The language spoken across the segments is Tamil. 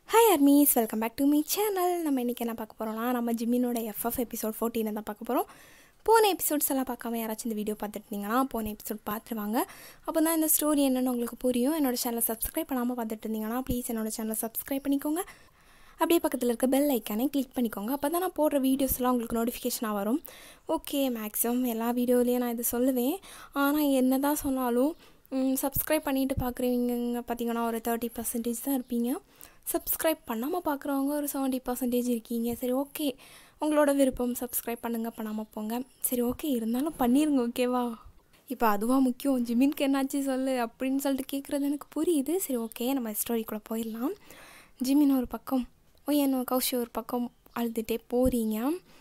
hi armies welcome back to me channel நம்ம இன்றைக்கி என்ன பார்க்க போகிறோம்னா நம்ம ஜிம்மினோட எஃப்எஃப் எபிசோட் ஃபோர்டீனை தான் பார்க்க போகிறோம் போன எபிசோட்ஸ் எல்லாம் பார்க்காம யாராச்சும் இந்த வீடியோ பார்த்துட்டு போன எபிசோட் பார்த்துருவாங்க அப்போ தான் இந்த ஸ்டோரி என்னென்னு உங்களுக்கு புரியும் என்னோட சேனலை சப்ஸ்கிரைப் பண்ணாமல் பார்த்துட்டு இருந்தீங்கன்னா ப்ளீஸ் என்னோட சேனலை சப்ஸ்கிரைப் பண்ணிக்கோங்க அப்படியே பக்கத்தில் இருக்க பெல் ஐக்கானே கிளிக் பண்ணிக்கோங்க அப்போ தான் நான் போடுற வீடியோஸ்லாம் உங்களுக்கு நோட்டிஃபிகேஷனாக வரும் ஓகே மேக்ஸிமம் எல்லா வீடியோலேயும் நான் இது சொல்லுவேன் ஆனால் என்ன தான் சொன்னாலும் சப்ஸ்கிரைப் பண்ணிட்டு பார்க்குறவங்க பார்த்தீங்கன்னா ஒரு தேர்ட்டி பர்சன்டேஜ் தான் இருப்பீங்க சப்ஸ்கிரைப் பண்ணாமல் பார்க்குறவங்க ஒரு செவன்ட்டி பர்சன்டேஜ் இருக்கீங்க சரி ஓகே உங்களோட விருப்பம் சப்ஸ்கிரைப் பண்ணுங்கள் பண்ணாமல் போங்க சரி ஓகே இருந்தாலும் பண்ணிடுங்க ஓகேவா இப்போ அதுவாக முக்கியம் ஜிமின்க்கு என்னாச்சு சொல்லு அப்படின்னு சொல்லிட்டு கேட்குறது எனக்கு புரியுது சரி ஓகே நம்ம ஸ்டோரிக்குள்ளே போயிடலாம் ஜிமின் ஒரு பக்கம் என் கௌஷி ஒரு பக்கம் அழுதுகிட்டே போகிறீங்க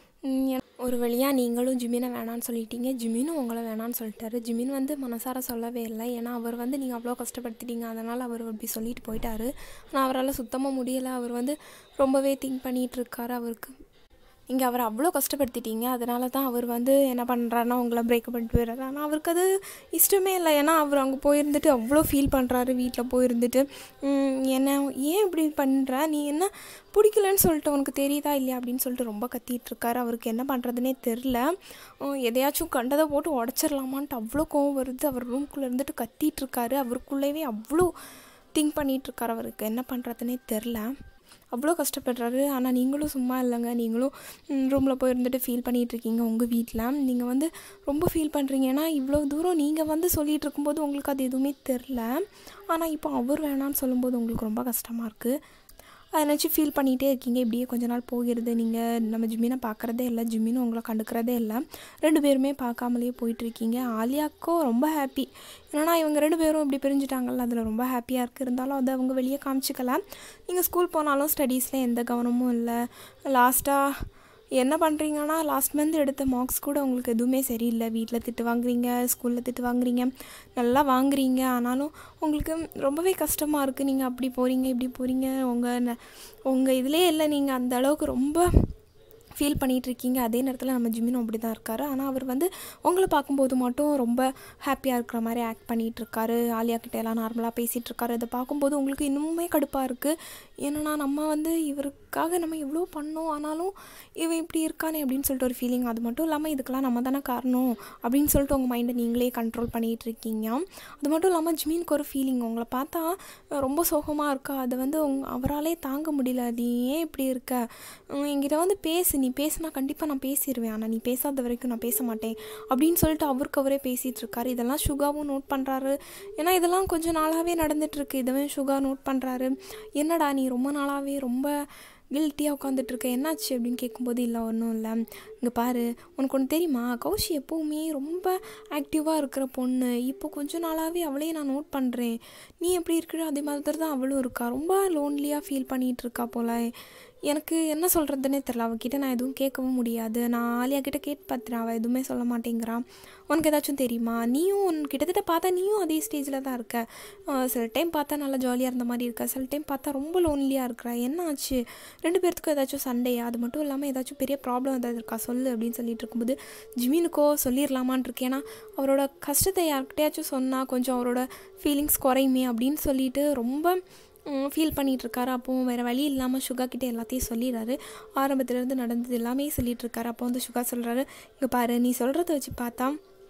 ஒரு வழியாக நீங்களும் ஜிமினை வேணான்னு சொல்லிட்டீங்க ஜிமினும் உங்களை வேணான்னு சொல்லிட்டாரு ஜிமின் வந்து மனசார சொல்லவே இல்லை ஏன்னா அவர் வந்து நீங்கள் அவ்வளோ கஷ்டப்படுத்திட்டீங்க அதனால் அவர் அப்படி சொல்லிட்டு போயிட்டாரு ஆனால் அவரால் சுத்தமாக முடியலை அவர் வந்து ரொம்பவே திங்க் பண்ணிகிட்டு இருக்காரு அவருக்கு இங்கே அவர் அவ்வளோ கஷ்டப்படுத்திட்டீங்க அதனால தான் அவர் வந்து என்ன பண்ணுறாருனா உங்களை பிரேக்கப் பண்ணிட்டு போயிடுறாரு ஆனால் அவருக்கு அது இஷ்டமே இல்லை ஏன்னா அவர் அங்கே போயிருந்துட்டு அவ்வளோ ஃபீல் பண்ணுறாரு வீட்டில் போயிருந்துட்டு என்ன ஏன் இப்படி பண்ணுற நீ என்ன பிடிக்கலன்னு சொல்லிட்டு உனக்கு தெரியுதா இல்லையா அப்படின்னு சொல்லிட்டு ரொம்ப கத்திட்டு இருக்காரு அவருக்கு என்ன பண்ணுறதுனே தெரில எதையாச்சும் கண்டதை போட்டு உடச்சிடலாமான்ட்டு அவ்வளோ கோவம் வருது அவர் ரூம்குள்ளே இருந்துட்டு கத்திட்டு இருக்காரு அவருக்குள்ளேவே அவ்வளோ திங்க் பண்ணிகிட்ருக்காரு அவருக்கு என்ன பண்ணுறதுனே தெரில அவ்வளோ கஷ்டப்படுறாரு ஆனால் நீங்களும் சும்மா இல்லைங்க நீங்களும் ரூமில் போயிருந்துட்டு ஃபீல் பண்ணிகிட்ருக்கீங்க உங்கள் வீட்டில் நீங்கள் வந்து ரொம்ப ஃபீல் பண்ணுறீங்க ஏன்னா இவ்வளோ தூரம் நீங்கள் வந்து சொல்லிகிட்டு இருக்கும்போது உங்களுக்கு அது எதுவுமே தெரில ஆனால் இப்போ அவர் வேணான்னு சொல்லும்போது உங்களுக்கு ரொம்ப கஷ்டமாக இருக்குது அதை நினச்சி ஃபீல் பண்ணிகிட்டே இருக்கீங்க இப்படியே கொஞ்ச நாள் போகிறது நீங்கள் நம்ம ஜிம்மினை பார்க்குறதே இல்லை ஜிம்மினும் உங்களை கண்டுக்கிறதே இல்லை ரெண்டு பேருமே பார்க்காமலே போயிட்டுருக்கீங்க ஆலியாக்கோ ரொம்ப ஹாப்பி ஏன்னா இவங்க ரெண்டு பேரும் இப்படி பிரிஞ்சுட்டாங்கல்ல அதில் ரொம்ப ஹாப்பியாக இருக்குது இருந்தாலும் அதை அவங்க வெளியே காமிச்சிக்கல நீங்கள் ஸ்கூல் போனாலும் ஸ்டடீஸில் எந்த கவனமும் இல்லை லாஸ்ட்டாக என்ன பண்ணுறீங்கன்னா லாஸ்ட் மந்த் எடுத்த மார்க்ஸ் கூட உங்களுக்கு எதுவுமே சரியில்லை வீட்டில் திட்டு வாங்குறீங்க ஸ்கூலில் திட்டு வாங்குறீங்க நல்லா வாங்குறீங்க ஆனாலும் உங்களுக்கு ரொம்பவே கஷ்டமாக இருக்குது நீங்கள் அப்படி போகிறீங்க இப்படி போகிறீங்க உங்கள் உங்கள் இதிலே இல்லை நீங்கள் அந்த அளவுக்கு ரொம்ப ஃபீல் பண்ணிகிட்டு இருக்கீங்க அதே நேரத்தில் நம்ம ஜிம்மினும் அப்படி தான் இருக்காரு ஆனால் அவர் வந்து உங்களை பார்க்கும்போது மட்டும் ரொம்ப ஹாப்பியாக இருக்கிற மாதிரி ஆக்ட் பண்ணிகிட்டு இருக்காரு ஆலியா கிட்ட எல்லாம் நார்மலாக பேசிகிட்டு இருக்காரு அதை பார்க்கும்போது உங்களுக்கு இன்னுமே கடுப்பாக இருக்குது ஏன்னா நம்ம வந்து இவருக்காக நம்ம எவ்வளோ பண்ணோம் ஆனாலும் இவன் இப்படி இருக்கானே அப்படின்னு சொல்லிட்டு ஒரு ஃபீலிங் அது மட்டும் இல்லாமல் இதுக்கெல்லாம் நம்ம தானே காரணம் அப்படின்னு சொல்லிட்டு உங்கள் மைண்டை நீங்களே கண்ட்ரோல் பண்ணிகிட்டு இருக்கீங்க அது மட்டும் இல்லாமல் ஜிமீனுக்கு ஒரு ஃபீலிங் உங்களை பார்த்தா ரொம்ப சோகமாக இருக்கா அதை வந்து உங் அவராலே தாங்க முடியல நீ ஏன் இப்படி இருக்க என்கிட்ட வந்து பேசு நீ பேசுனா கண்டிப்பாக நான் பேசிடுவேன் ஆனால் நீ பேசாத வரைக்கும் நான் பேச மாட்டேன் அப்படின்னு சொல்லிட்டு அவருக்கு அவரே பேசிகிட்டு இருக்காரு இதெல்லாம் சுகாவும் நோட் பண்ணுறாரு ஏன்னா இதெல்லாம் கொஞ்சம் நாளாகவே நடந்துகிட்ருக்கு இதவே சுகா நோட் பண்ணுறாரு என்னடா நீ ரொம்ப நாளாகவே ரொம்ப கில்ட்டியாக உட்காந்துட்ருக்க என்னாச்சு அப்படின்னு கேட்கும்போது இல்லை ஒன்றும் இல்லை இங்கே பாரு உனக்கு ஒன்று தெரியுமா கௌஷி எப்போவுமே ரொம்ப ஆக்டிவாக இருக்கிற பொண்ணு இப்போ கொஞ்ச நாளாகவே அவளையே நான் நோட் பண்ணுறேன் நீ எப்படி இருக்கிற அதே மாதிரி தான் அவளும் இருக்கா ரொம்ப லோன்லியாக ஃபீல் பண்ணிகிட்டு இருக்கா போல எனக்கு என்ன சொல்கிறதுனே தெரில அவகிட்ட நான் எதுவும் கேட்கவும் முடியாது நான் ஆலியா கிட்ட கேட்டு பார்த்துறேன் அவள் எதுவுமே சொல்ல மாட்டேங்கிறான் உனக்கு ஏதாச்சும் தெரியுமா நீயும் உன் கிட்டத்தட்ட பார்த்தா நீயும் அதே ஸ்டேஜில் தான் இருக்க சில டைம் பார்த்தா நல்லா ஜாலியாக இருந்த மாதிரி இருக்க சில டைம் பார்த்தா ரொம்ப லோன்லியாக இருக்கிற என்ன ஆச்சு ரெண்டு பேர்த்துக்கும் ஏதாச்சும் சண்டையா அது மட்டும் இல்லாமல் ஏதாச்சும் பெரிய ப்ராப்ளம் ஏதாவது இருக்கா சொல்லு அப்படின்னு சொல்லிட்டு இருக்கும்போது ஜிமீனுக்கோ சொல்லிடலாமான் இருக்கேன் ஏன்னா அவரோட கஷ்டத்தை யார்கிட்டயாச்சும் சொன்னால் கொஞ்சம் அவரோட ஃபீலிங்ஸ் குறையுமே அப்படின்னு சொல்லிட்டு ரொம்ப ஃபீல் பண்ணிகிட்ருக்காரு அப்போது வேறு வழி இல்லாமல் சுகா கிட்டே எல்லாத்தையும் சொல்லிடுறாரு ஆரம்பத்துலேருந்து நடந்தது எல்லாமே சொல்லிகிட்ருக்காரு அப்போ வந்து சுகா சொல்கிறாரு இங்கே பாரு நீ சொல்கிறத வச்சு பார்த்தா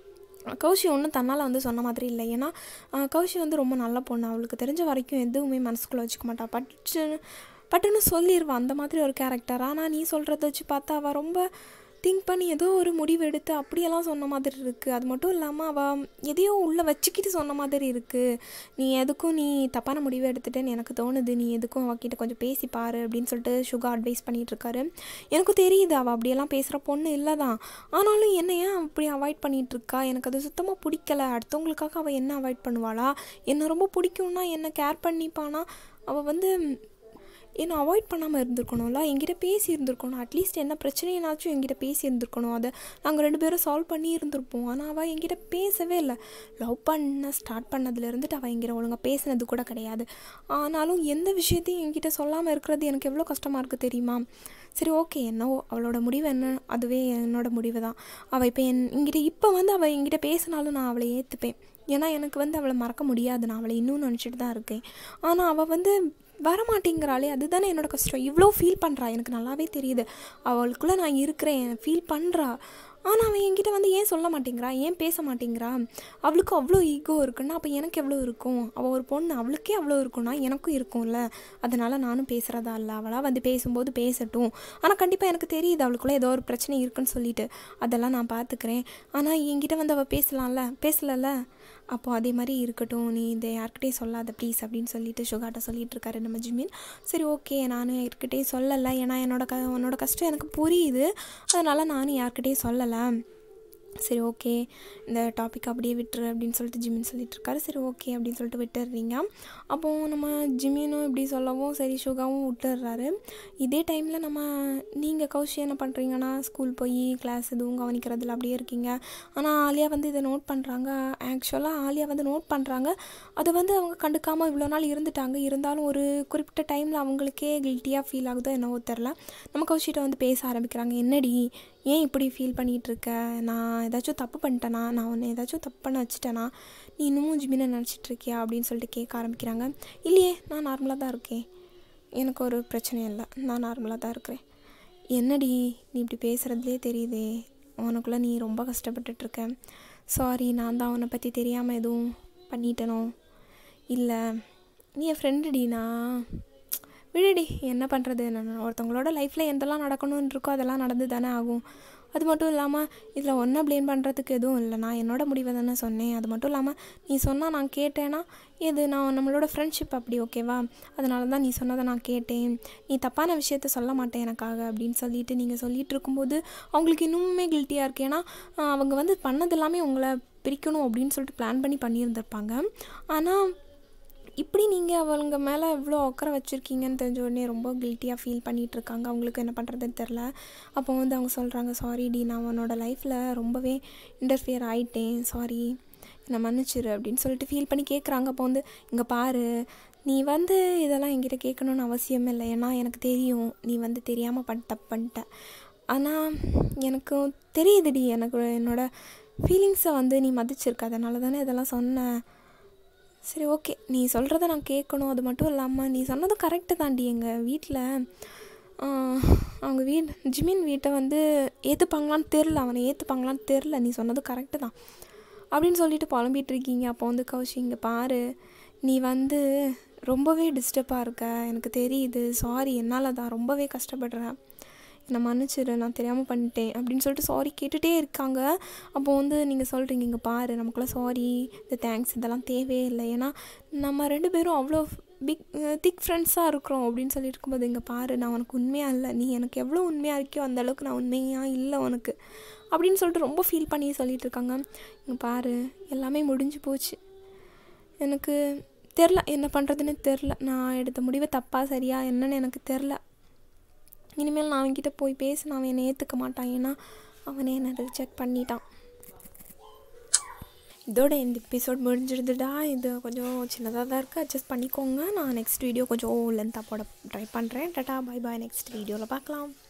கௌஷி ஒன்றும் தன்னால் வந்து சொன்ன மாதிரி இல்லை ஏன்னா கௌஷி வந்து ரொம்ப நல்ல பொண்ணு அவளுக்கு தெரிஞ்ச வரைக்கும் எதுவுமே மனசுக்குள்ளே வச்சுக்க மாட்டா பட்டு பட்டுன்னு சொல்லிடுவான் அந்த மாதிரி ஒரு கேரக்டர் ஆனால் நீ சொல்கிறத வச்சு பார்த்தா அவள் ரொம்ப திங்க் பண்ணி ஏதோ ஒரு முடிவு எடுத்து அப்படியெல்லாம் சொன்ன மாதிரி இருக்குது அது மட்டும் இல்லாமல் அவள் எதையோ உள்ளே வச்சுக்கிட்டு சொன்ன மாதிரி இருக்குது நீ எதுக்கும் நீ தப்பான முடிவு எடுத்துட்டேன்னு எனக்கு தோணுது நீ எதுக்கும் அவகிட்ட கொஞ்சம் பேசி பாரு அப்படின்னு சொல்லிட்டு சுகா அட்வைஸ் பண்ணிகிட்ருக்காரு எனக்கும் தெரியுது அவள் அப்படியெல்லாம் பேசுகிற பொண்ணு இல்லை தான் ஆனாலும் என்ன ஏன் அப்படி அவாய்ட் பண்ணிகிட்ருக்கா எனக்கு அது சுத்தமாக பிடிக்கல அடுத்தவங்களுக்காக அவள் என்ன அவாய்ட் பண்ணுவாளா என்னை ரொம்ப பிடிக்கும்னா என்ன கேர் பண்ணிப்பானா அவள் வந்து என்ன அவாய்ட் பண்ணாமல் இருந்திருக்கணும்ல என்கிட்ட பேசி இருந்திருக்கணும் அட்லீஸ்ட் என்ன பிரச்சனைனாச்சும் என்கிட்ட பேசி இருந்திருக்கணும் அதை நாங்கள் ரெண்டு பேரும் சால்வ் பண்ணி இருந்திருப்போம் ஆனால் அவள் என்கிட்ட பேசவே இல்லை லவ் பண்ண ஸ்டார்ட் பண்ணதுலேருந்துட்டு அவள் என்கிட்ட ஒழுங்காக பேசினது கூட கிடையாது ஆனாலும் எந்த விஷயத்தையும் என்கிட்ட சொல்லாமல் இருக்கிறது எனக்கு எவ்வளோ கஷ்டமாக இருக்குது தெரியுமா சரி ஓகே என்னவோ அவளோட முடிவு என்ன அதுவே என்னோட முடிவு தான் அவள் இப்போ என் என்கிட்ட இப்போ வந்து அவள் என்கிட்ட பேசினாலும் நான் அவளை ஏற்றுப்பேன் ஏன்னா எனக்கு வந்து அவளை மறக்க முடியாது நான் அவளை இன்னும் நினச்சிட்டு தான் இருக்கேன் ஆனால் அவள் வந்து வரமாட்டேங்கிறாளே அதுதானே என்னோட கஷ்டம் இவ்வளோ ஃபீல் பண்ணுறா எனக்கு நல்லாவே தெரியுது அவளுக்குள்ளே நான் இருக்கிறேன் ஃபீல் பண்ணுறா ஆனால் அவன் என்கிட்ட வந்து ஏன் சொல்ல மாட்டேங்கிறா ஏன் பேச மாட்டேங்கிறா அவளுக்கு அவ்வளோ ஈகோ இருக்குன்னா அப்போ எனக்கு எவ்வளோ இருக்கும் அவள் ஒரு பொண்ணு அவளுக்கே அவ்வளோ இருக்கும்னா எனக்கும் இருக்கும்ல அதனால் நானும் பேசுகிறதா இல்லை அவளாக வந்து பேசும்போது பேசட்டும் ஆனால் கண்டிப்பாக எனக்கு தெரியுது அவளுக்குள்ளே ஏதோ ஒரு பிரச்சனை இருக்குன்னு சொல்லிட்டு அதெல்லாம் நான் பார்த்துக்கிறேன் ஆனால் என்கிட்ட வந்து அவள் பேசலாம்ல பேசலல்ல அப்போது அதே மாதிரி இருக்கட்டும் நீ இதை யார்கிட்டையும் சொல்லாத ப்ளீஸ் அப்படின்னு சொல்லிட்டு சுகாட்ட சொல்லிட்டு இருக்காரு நம்ம ஜிமின் சரி ஓகே நானும் யார்கிட்டையும் சொல்லலை ஏன்னா என்னோட க உன்னோட கஷ்டம் எனக்கு புரியுது அதனால் நானும் யார்கிட்டையும் சொல்லலை சரி ஓகே இந்த டாபிக் அப்படியே விட்டுரு அப்படின்னு சொல்லிட்டு ஜிமின் சொல்லிட்டு இருக்காரு சரி ஓகே அப்படின்னு சொல்லிட்டு விட்டுடுறீங்க அப்போது நம்ம ஜிமினும் இப்படி சொல்லவும் சரி சுகாவும் விட்டுடுறாரு இதே டைமில் நம்ம நீங்கள் கௌஷி என்ன பண்ணுறீங்கன்னா ஸ்கூல் போய் கிளாஸ் எதுவும் கவனிக்கிறதுல அப்படியே இருக்கீங்க ஆனால் ஆலியா வந்து இதை நோட் பண்ணுறாங்க ஆக்சுவலாக ஆலியா வந்து நோட் பண்ணுறாங்க அதை வந்து அவங்க கண்டுக்காமல் இவ்வளோ நாள் இருந்துட்டாங்க இருந்தாலும் ஒரு குறிப்பிட்ட டைமில் அவங்களுக்கே கில்ட்டியாக ஃபீல் ஆகுதோ என்னவோ தெரில நம்ம கௌஷிட்ட வந்து பேச ஆரம்பிக்கிறாங்க என்னடி ஏன் இப்படி ஃபீல் பண்ணிகிட்டு இருக்க நான் ஏதாச்சும் தப்பு பண்ணிட்டேனா நான் உன்னை ஏதாச்சும் தப்பு பண்ண வச்சுட்டேனா நீ இன்னமும் ஜிமினை நினச்சிட்டு இருக்கியா அப்படின்னு சொல்லிட்டு கேட்க ஆரம்பிக்கிறாங்க இல்லையே நான் நார்மலாக தான் இருக்கேன் எனக்கு ஒரு பிரச்சனையும் இல்லை நான் நார்மலாக தான் இருக்கிறேன் என்னடி நீ இப்படி பேசுகிறதுலே தெரியுதே உனக்குள்ளே நீ ரொம்ப கஷ்டப்பட்டுட்ருக்க சாரி நான் தான் உன்னை பற்றி தெரியாமல் எதுவும் பண்ணிட்டனோ இல்லை நீ என் ஃப்ரெண்டுடி நான் விடுடி என்ன பண்ணுறது நான் ஒருத்தவங்களோட லைஃப்பில் எந்தெல்லாம் நடக்கணும்னு இருக்கோ அதெல்லாம் நடந்து தானே ஆகும் அது மட்டும் இல்லாமல் இதில் ஒன்றை ப்ளேம் பண்ணுறதுக்கு எதுவும் இல்லை நான் என்னோட முடிவை தானே சொன்னேன் அது மட்டும் இல்லாமல் நீ சொன்னால் நான் கேட்டேன்னா இது நான் நம்மளோட ஃப்ரெண்ட்ஷிப் அப்படி ஓகேவா அதனால தான் நீ சொன்னதை நான் கேட்டேன் நீ தப்பான விஷயத்த சொல்ல மாட்டேன் எனக்காக அப்படின்னு சொல்லிட்டு நீங்கள் சொல்லிட்டு இருக்கும்போது அவங்களுக்கு இன்னுமே கில்ட்டியாக இருக்கு ஏன்னா அவங்க வந்து பண்ணது எல்லாமே உங்களை பிரிக்கணும் அப்படின்னு சொல்லிட்டு பிளான் பண்ணி பண்ணியிருந்திருப்பாங்க ஆனால் இப்படி நீங்கள் அவங்க மேலே எவ்வளோ அக்கறை வச்சுருக்கீங்கன்னு தெரிஞ்ச உடனே ரொம்ப கில்ட்டியாக ஃபீல் பண்ணிகிட்ருக்காங்க அவங்களுக்கு என்ன பண்ணுறதுன்னு தெரில அப்போ வந்து அவங்க சொல்கிறாங்க சாரி டி நான் உன்னோட லைஃப்பில் ரொம்பவே இன்டர்ஃபியர் ஆகிட்டேன் சாரி என்னை மன்னிச்சிரு அப்படின்னு சொல்லிட்டு ஃபீல் பண்ணி கேட்குறாங்க அப்போ வந்து இங்கே பாரு நீ வந்து இதெல்லாம் என்கிட்ட கேட்கணுன்னு அவசியம் இல்லை ஏன்னா எனக்கு தெரியும் நீ வந்து தெரியாமல் பண்ண தப்பு பண்ணிட்ட ஆனால் எனக்கு தெரியுதுடி எனக்கு என்னோடய ஃபீலிங்ஸை வந்து நீ மதிச்சிருக்க அதனால தானே இதெல்லாம் சொன்னேன் சரி ஓகே நீ சொல்கிறத நான் கேட்கணும் அது மட்டும் இல்லாமல் நீ சொன்னது கரெக்டு தாண்டி எங்கள் வீட்டில் அவங்க வீட் ஜிமின் வீட்டை வந்து ஏற்றுப்பாங்களான்னு தெரில அவனை ஏற்றுப்பாங்களான்னு தெரில நீ சொன்னது கரெக்டு தான் அப்படின்னு சொல்லிட்டு புலம்பிகிட்டு இருக்கீங்க அப்போ வந்து கௌஷி இங்கே பாரு நீ வந்து ரொம்பவே டிஸ்டர்பாக இருக்க எனக்கு தெரியுது சாரி என்னால் தான் ரொம்பவே கஷ்டப்படுறேன் என்னை மன்னிச்சிரு நான் தெரியாமல் பண்ணிட்டேன் அப்படின்னு சொல்லிட்டு சாரி கேட்டுகிட்டே இருக்காங்க அப்போ வந்து நீங்கள் சொல்கிறீங்க இங்கே பாரு நமக்குள்ள சாரி இந்த தேங்க்ஸ் இதெல்லாம் தேவையே இல்லை ஏன்னா நம்ம ரெண்டு பேரும் அவ்வளோ பிக் திக் ஃப்ரெண்ட்ஸாக இருக்கிறோம் அப்படின்னு சொல்லி இருக்கும்போது இங்கே பாரு நான் உனக்கு உண்மையாக இல்லை நீ எனக்கு எவ்வளோ உண்மையாக இருக்கியோ அந்த அளவுக்கு நான் உண்மையாக இல்லை உனக்கு அப்படின்னு சொல்லிட்டு ரொம்ப ஃபீல் பண்ணி சொல்லிட்டு இருக்காங்க இங்கே பாரு எல்லாமே முடிஞ்சு போச்சு எனக்கு தெரில என்ன பண்ணுறதுன்னு தெரில நான் எடுத்த முடிவு தப்பாக சரியா என்னன்னு எனக்கு தெரில இனிமேல் நான் அவன்கிட்ட போய் பேசின அவன் என்னை ஏற்றுக்க மாட்டான் ஏன்னா அவனே என்னை ரிஜெக்ட் பண்ணிட்டான் இதோட இந்த எபிசோட் முடிஞ்சிருதுடா இது கொஞ்சம் சின்னதாக தான் இருக்குது அட்ஜஸ்ட் பண்ணிக்கோங்க நான் நெக்ஸ்ட் வீடியோ கொஞ்சம் லென்த்தாக போட ட்ரை பண்ணுறேன் டாட்டா பாய் பாய் நெக்ஸ்ட் வீடியோவில் பார்க்கலாம்